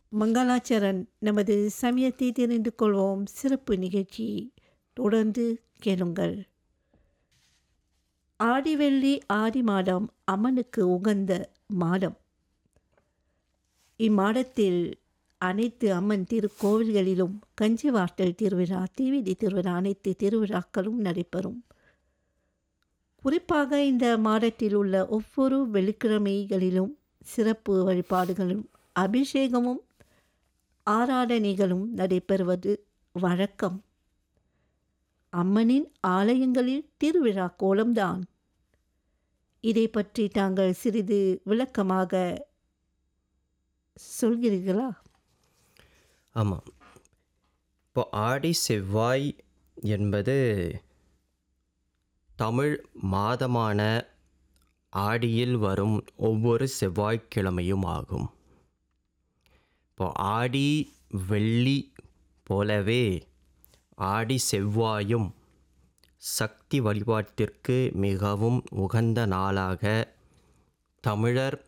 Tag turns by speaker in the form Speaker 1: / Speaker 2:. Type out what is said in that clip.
Speaker 1: மங்களாச்சரண் நமது சமயத்தை தெரிந்து கொள்வோம் சிறப்பு நிகழ்ச்சி தொடர்ந்து கேளுங்கள் ஆடி வெள்ளி ஆடி மாதம் அம்மனுக்கு உகந்த மாதம் இம்மாதத்தில் அனைத்து அம்மன் திருக்கோவில்களிலும் கஞ்சி வார்த்தல் திருவிழா தீவிதி திருவிழா அனைத்து திருவிழாக்களும் நடைபெறும் குறிப்பாக இந்த மாதத்தில் உள்ள ஒவ்வொரு வெள்ளிக்கிழமைகளிலும் சிறப்பு வழிபாடுகளும் அபிஷேகமும் ஆராதனைகளும் நடைபெறுவது வழக்கம் அம்மனின் ஆலயங்களில் திருவிழா கோலம்தான் இதை பற்றி தாங்கள் சிறிது விளக்கமாக சொல்கிறீர்களா
Speaker 2: ஆமாம் இப்போ ஆடி செவ்வாய் என்பது தமிழ் மாதமான ஆடியில் வரும் ஒவ்வொரு செவ்வாய்க்கிழமையும் ஆகும் இப்போ ஆடி வெள்ளி போலவே ஆடி செவ்வாயும் சக்தி வழிபாட்டிற்கு மிகவும் உகந்த நாளாக தமிழர்